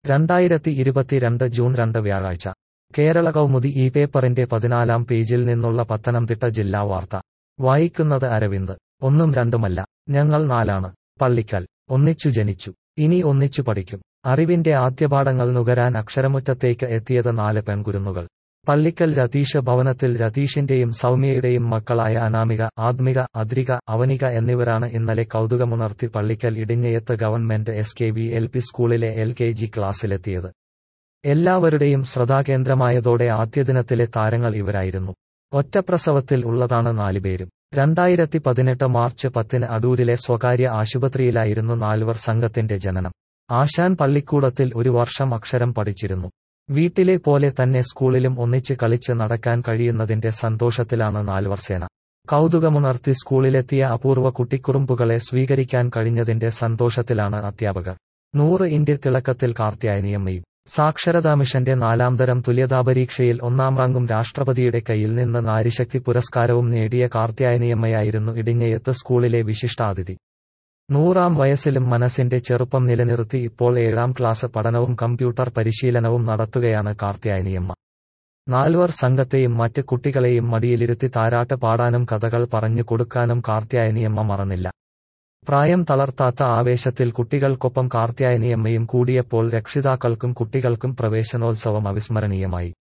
രണ്ടായിരത്തി ഇരുപത്തിരണ്ട് ജൂൺ രണ്ട് വ്യാഴാഴ്ച കേരള കൗമുദി ഈ പേപ്പറിന്റെ പതിനാലാം പേജിൽ നിന്നുള്ള പത്തനംതിട്ട ജില്ലാ വാർത്ത വായിക്കുന്നത് അരവിന്ദ് ഒന്നും രണ്ടുമല്ല ഞങ്ങൾ നാലാണ് പള്ളിക്കൽ ഒന്നിച്ചു ജനിച്ചു ഇനി ഒന്നിച്ചു പഠിക്കും അറിവിന്റെ ആദ്യപാഠങ്ങൾ നുകരാൻ അക്ഷരമുറ്റത്തേക്ക് എത്തിയത് നാല് പെൺകുരുന്നുകൾ പള്ളിക്കൽ രതീഷ് ഭവനത്തിൽ രതീഷിന്റെയും സൗമ്യയുടെയും മക്കളായ അനാമിക ആത്മിക അദ്രിക അവനിക എന്നിവരാണ് ഇന്നലെ കൗതുകമുണർത്തി പള്ളിക്കൽ ഇടിഞ്ഞയത്ത് government S K V L P സ്കൂളിലെ എൽ കെ ജി ക്ലാസ്സിലെത്തിയത് എല്ലാവരുടെയും ശ്രദ്ധാകേന്ദ്രമായതോടെ ആദ്യദിനത്തിലെ താരങ്ങൾ ഇവരായിരുന്നു ഒറ്റപ്രസവത്തിൽ ഉള്ളതാണ് നാലുപേരും രണ്ടായിരത്തി പതിനെട്ട് മാർച്ച് പത്തിന് അടൂരിലെ സ്വകാര്യ ആശുപത്രിയിലായിരുന്നു നാൽവർ സംഘത്തിന്റെ ജനനം ആശാൻ പള്ളിക്കൂടത്തിൽ ഒരു വർഷം അക്ഷരം പഠിച്ചിരുന്നു വീട്ടിലെ പോലെ തന്നെ സ്കൂളിലും ഒന്നിച്ച് കളിച്ച് നടക്കാൻ കഴിയുന്നതിന്റെ സന്തോഷത്തിലാണ് നാൽവർസേന കൗതുകമുണർത്തി സ്കൂളിലെത്തിയ അപൂർവ കുട്ടിക്കുറുമ്പുകളെ സ്വീകരിക്കാൻ കഴിഞ്ഞതിന്റെ സന്തോഷത്തിലാണ് അധ്യാപകർ നൂറ് ഇന്ത്യ തിളക്കത്തിൽ കാർത്യായനിയമ്മയും സാക്ഷരതാ മിഷന്റെ നാലാം തരം തുല്യതാപരീക്ഷയിൽ ഒന്നാം റാങ്കും രാഷ്ട്രപതിയുടെ കയ്യിൽ നിന്ന് നാരിശക്തി പുരസ്കാരവും നേടിയ കാർത്യായനിയമ്മയായിരുന്നു ഇടിഞ്ഞയത്ത് സ്കൂളിലെ വിശിഷ്ടാതിഥി നൂറാം വയസ്സിലും മനസ്സിന്റെ ചെറുപ്പം നിലനിർത്തി ഇപ്പോൾ ഏഴാം ക്ലാസ് പഠനവും കമ്പ്യൂട്ടർ പരിശീലനവും നടത്തുകയാണ് കാർത്യായനിയമ്മ നാൽവർ സംഘത്തെയും മറ്റ് കുട്ടികളെയും മടിയിലിരുത്തി താരാട്ട് പാടാനും കഥകൾ പറഞ്ഞു കൊടുക്കാനും കാർത്യായനിയമ്മ മറന്നില്ല പ്രായം തളർത്താത്ത ആവേശത്തിൽ കുട്ടികൾക്കൊപ്പം കാർത്യായനിയമ്മയും കൂടിയപ്പോൾ രക്ഷിതാക്കൾക്കും കുട്ടികൾക്കും പ്രവേശനോത്സവം അവിസ്മരണീയമായി